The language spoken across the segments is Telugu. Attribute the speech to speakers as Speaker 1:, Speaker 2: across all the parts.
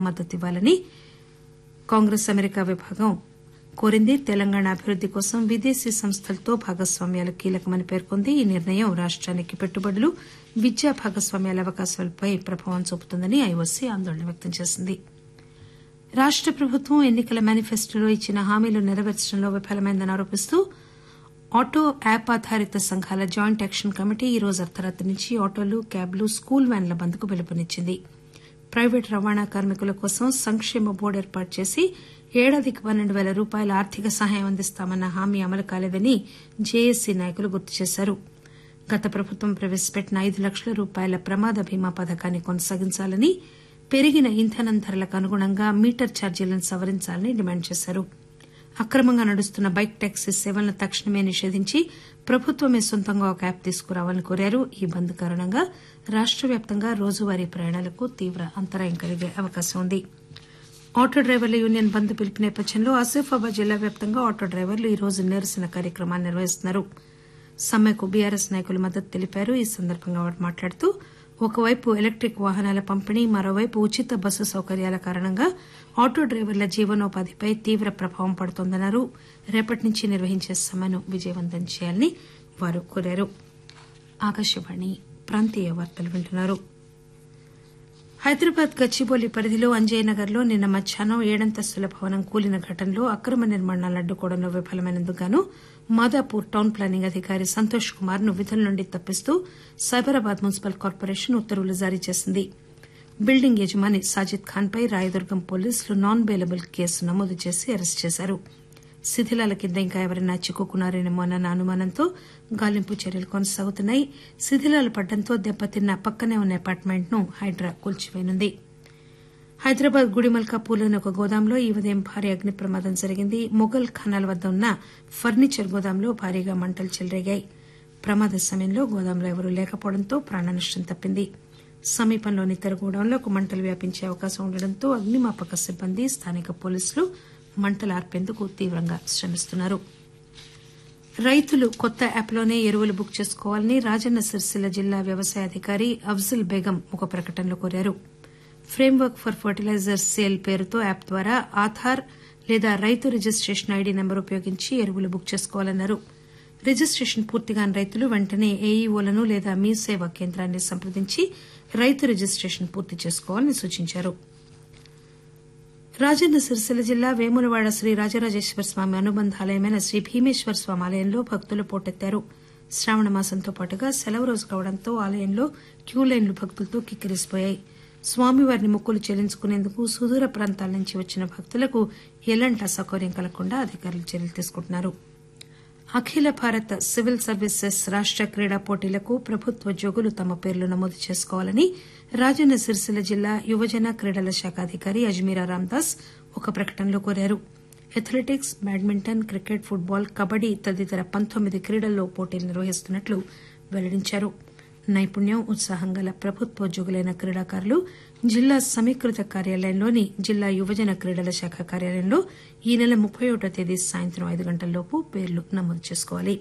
Speaker 1: మద్దతివ్వాలని కాంగ్రెస్ అమెరికా విభాగం కోరింది తెలంగాణ అభివృద్ది కోసం విదేశీ సంస్థలతో భాగస్వామ్యాలు కీలకమని పేర్కొంది ఈ నిర్ణయం రాష్టానికి పెట్టుబడులు విద్యా భాగస్వామ్యాల అవకాశాలపై ప్రభావం చూపుతుందని ఐఓసీ ఆందోళన వ్యక్తం చేసింది రాష్ట ప్రభుత్వం ఎన్నికల మేనిఫెస్టోలో ఇచ్చిన హామీలు నెరవేర్చడంలో విఫలమైందని ఆరోపిస్తూ ఆటో యాప్ ఆధారిత సంఘాల జాయింట్ యాక్షన్ కమిటీ ఈ రోజు అర్దరాత్రి నుంచి ఆటోలు క్యాబ్లు స్కూల్ వ్యాన్ల బంద్కు పిలుపునిచ్చింది ప్రైవేటు రవాణా కార్మికుల కోసం సంక్షేమ బోర్డు ఏర్పాటు చేసి ఏడాదికి పన్నెండు పేల రూపాయల ఆర్థిక సహాయం అందిస్తామన్న హామీ అమలు కాలేదని జేఏసీ నాయకులు గుర్తు చేశారు గత ప్రభుత్వం ప్రవేశపెట్టిన ఐదు లక్షల రూపాయల ప్రమాద బీమా పథకాన్ని కొనసాగించాలని పెరిగిన ఇంధనం ధరలకు అనుగుణంగా మీటర్ ఛార్జీలను సవరించాలని డిమాండ్ చేశారు అక్రమంగా నడుస్తున్న బైక్ టాక్సీ సేవలను తక్షణమే నిషేధించి ప్రభుత్వమే సొంతంగా ఒక యాప్ తీసుకురావాలని కోరారు ఈ బంద్ కారణంగా రాష్ట వ్యాప్తంగా రోజువారీ ప్రయాణాలకు తీవ్ర అంతరాయం కలిగే అవకాశం ఉంది ఆటో డ్రైవర్ల యూనియన్ బంద్ పిలుపు నేపథ్యంలో ఆసిఫాబాద్ జిల్లా వ్యాప్తంగా ఆటో డ్రైవర్లు ఈ రోజు నిరసన కార్యక్రమాన్ని నిర్వహిస్తున్నారు సమ్మెకు బీఆర్ఎస్ నాయకులు మద్దతు తెలిపారు ఈ సందర్భంగా వారు మాట్లాడుతూ ఒకవైపు ఎలక్టిక్ వాహనాల పంపిణీ మరోవైపు ఉచిత బస్సు సౌకర్యాల కారణంగా ఆటో డ్రైవర్ల జీవనోపాధిపై తీవ్ర ప్రభావం పడుతోందన్నారు రేపటి నుంచి నిర్వహించే సమ్మెను విజయవంతం చేయాలని వారు కోరారు ఆకాశవాణి ప్రాంతీయ వార్తలు వింటున్నారు హైదరాబాద్ గచ్చిబౌలి పరిధిలో అంజయ్యనగర్ లో నిన్న మధ్యాహ్నం ఏడంతస్తుల భవనం కూలిన ఘటనలో అక్రమ నిర్మాణాలను అడ్డుకోవడంలో విఫలమైనందుకు గాను మాదాపూర్ టౌన్ ప్లానింగ్ అధికారి సంతోష్ కుమార్ ను విధుల నుండి తప్పిస్తూ సైబరాబాద్ మున్సిపల్ కార్పొరేషన్ ఉత్తర్వులు జారీ చేసింది బిల్డింగ్ యజమాని సాజిద్ ఖాన్ పై రాయదుర్గం పోలీసులు నాన్ బెయిలబుల్ కేసు నమోదు చేసి అరెస్టు చేశారు శిథిలాల కింద ఇంకా ఎవరైనా చిక్కుకున్నారేమోనన్న అనుమానంతో గాలింపు చర్యలు కొనసాగుతున్నాయి శిథిలాలు పడడంతో దెబ్బతిన్న పక్కనే ఉన్న అపార్ట్మెంట్ ను హైడ్రా కూల్చివేయనుంది హైదరాబాద్ గుడిమల్కాపూర్లోని ఒక గోదాంలో ఈ ఉదయం భారీ అగ్ని ప్రమాదం జరిగింది మొఘల్ ఖానాల వద్ద ఉన్న ఫర్నిచర్ గోదాంలో భారీగా మంటలు చెలరేగాయి ప్రమాద సమయంలో గోదాంలో ఎవరూ లేకపోవడంతో ప్రాణనష్టం తప్పింది సమీపంలోని ఇతర గోడౌన్లకు మంటలు వ్యాపించే అవకాశం ఉండడంతో అగ్నిమాపక సిబ్బంది స్థానిక పోలీసులు మంటలు ఆర్పేందుకు తీవ్రంగా శ్రమిస్తున్నారు రైతులు కొత్త యాప్లోనే ఎరువులు బుక్ చేసుకోవాలని రాజన్న సిరిసిల్ల జిల్లా వ్యవసాయ అధికారి అఫ్జల్ బేగం ఒక ప్రకటనలో కోరారు ఫ్రేమ్వర్క్ ఫర్ ఫర్టిలైజర్స్ సేల్ పేరుతో యాప్ ద్వారా ఆధార్ లేదా రైతు రిజిస్టేషన్ ఐడీ నెంబర్ ఉపయోగించి ఎరువులు బుక్ చేసుకోవాలన్నారు రిజిస్టేషన్ పూర్తిగాని రైతులు వెంటనే ఏఈఓలను లేదా మీ సేవా కేంద్రాన్ని సంప్రదించి రైతు రిజిస్టేషన్ పూర్తి చేసుకోవాలని సూచించారు రాజన్న సిరిసిల్ల జిల్లా వేములవాడ శ్రీ రాజరాజేశ్వర స్వామి అనుబంధ ఆలయమైన శ్రీ భీమేశ్వర స్వామి ఆలయంలో భక్తులు పోటెత్తారు శ్రావణ మాసంతో పాటుగా సెలవు రోజు కావడంతో ఆలయంలో క్యూలైన్లు భక్తులతో కిక్కిరిసిపోయాయి స్వామివారిని మొక్కులు చెల్లించుకునేందుకు సుదూర ప్రాంతాల నుంచి వచ్చిన భక్తులకు ఎలాంటి అసౌకర్యం కలగకుండా అధికారులు చర్యలు తీసుకుంటున్నారు అఖిల భారత సివిల్ సర్వీసెస్ రాష్ట క్రీడా పోటీలకు ప్రభుత్వోద్యోగులు తమ పేర్లు నమోదు చేసుకోవాలని రాజన్న సిరిసిల్ల జిల్లా యువజన క్రీడల శాఖ అధికారి అజ్మీరా రామ్దాస్ ఒక ప్రకటనలో కోరారు athletics badminton cricket football kabaddi తదితర పంతొమ్మిది క్రీడల్లో పోటీలు నిర్వహిస్తున్నట్లు వెల్లడించారు నైపుణ్యం ఉత్సాహం గల ప్రభుత్వోద్యోగులైన క్రీడాకారులు జిల్లా సమీకృత కార్యాలయంలోని జిల్లా యువజన క్రీడల శాఖ కార్యాలయంలో ఈ నెల ముప్పై ఒకటో తేదీ సాయంత్రం ఐదు గంటలలోపు పేర్లు నమోదు చేసుకోవాలి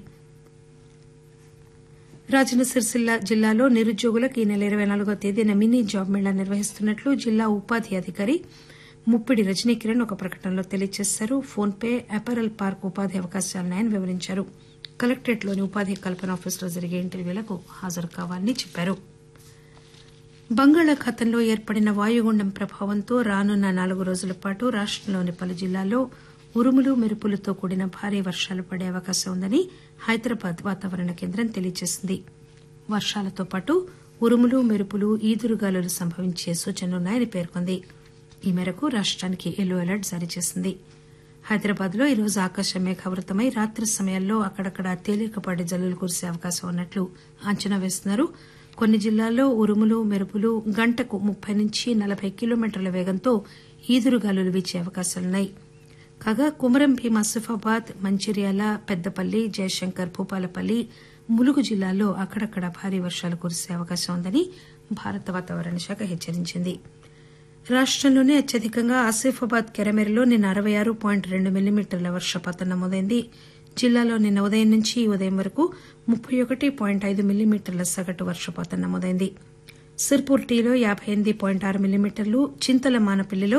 Speaker 1: రాజన్న సిరిసిల్ల జిల్లాలో నిరుద్యోగులకు ఈ నెల ఇరవై నాలుగో తేదీన మినీ జాబ్ మేళా నిర్వహిస్తున్నట్లు జిల్లా ఉపాధి అధికారి ముప్పిడి రజనీకిరణ్ ఒక ప్రకటనలో తెలియజేశారు ఫోన్ పే అపారల్ పార్క్ ఉపాధి అవకాశాలున్నాయని వివరించారు కలెక్టరేట్లోని ఉపాధి కల్పన ఆఫీసులో జరిగే ఇంటర్వ్యూలకు హాజరు కావాలని చెప్పారు బంగాళాఖాతంలో ఏర్పడిన వాయుగుండం ప్రభావంతో రానున్న నాలుగు రోజుల పాటు రాష్టంలోని పలు జిల్లాల్లో ఉరుములు మెరుపులతో కూడిన భారీ వర్షాలు పడే అవకాశం ఉందని హైదరాబాద్ వాతావరణ కేంద్రం తెలియజేసింది వర్షాలతో పాటు ఉరుములు మెరుపులు ఈదురుగాలులు సంభవించే సూచనలున్నాయని పేర్కొంది ఈ మేరకు రాష్టానికి ఎల్లో అలర్ట్ జారీ చేసింది హైదరాబాద్ లో ఈరోజు ఆకాశం మేఘావృతమై రాత్రి సమయాల్లో అక్కడక్కడ తేలికపాటి జల్లులు కురిసే అవకాశం ఉన్నట్లు అంచనా వేస్తున్నారు కొన్ని జిల్లాల్లో ఉరుములు మెరుపులు గంటకు ముప్పై నుంచి నలబై కిలోమీటర్ల వేగంతో ఈదురుగాలులు వీచే అవకాశాలున్నాయి కాగా కుమరం భీం ఆసిఫాబాద్ మంచిర్యాల పెద్దపల్లి జయశంకర్ భూపాలపల్లి ములుగు జిల్లాల్లో అక్కడక్కడ భారీ వర్షాలు కురిసే అవకాశం ఉందని భారత వాతావరణ శాఖ హెచ్చరించింది రాష్టంలోనే అత్యధికంగా ఆసిఫాబాద్ కెరమెరలో నిన్న అరవై ఆరు పాయింట్ రెండు మిల్లీమీటర్ల వర్షపాతం నమోదైంది జిల్లాలో నిన్న ఉదయం నుంచి ఈ ఉదయం వరకు ముప్పై ఒకటి పాయింట్ ఐదు మిల్లీమీటర్ల సగటు వర్షపాతం నమోదైంది సిర్పూర్ టీలో యాబై ఎనిమిది పాయింట్ ఆరు మిల్లీమీటర్లు చింతల మానపల్లిలో